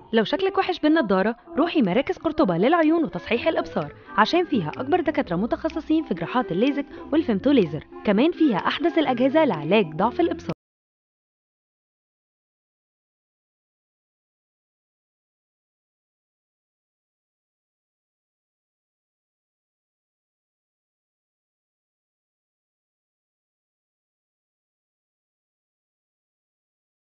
لو شكلك وحش بالنضارة روحي مراكز قرطبة للعيون وتصحيح الإبصار عشان فيها أكبر دكاترة متخصصين في جراحات الليزك والفيمتو ليزر كمان فيها أحدث الأجهزة لعلاج ضعف الإبصار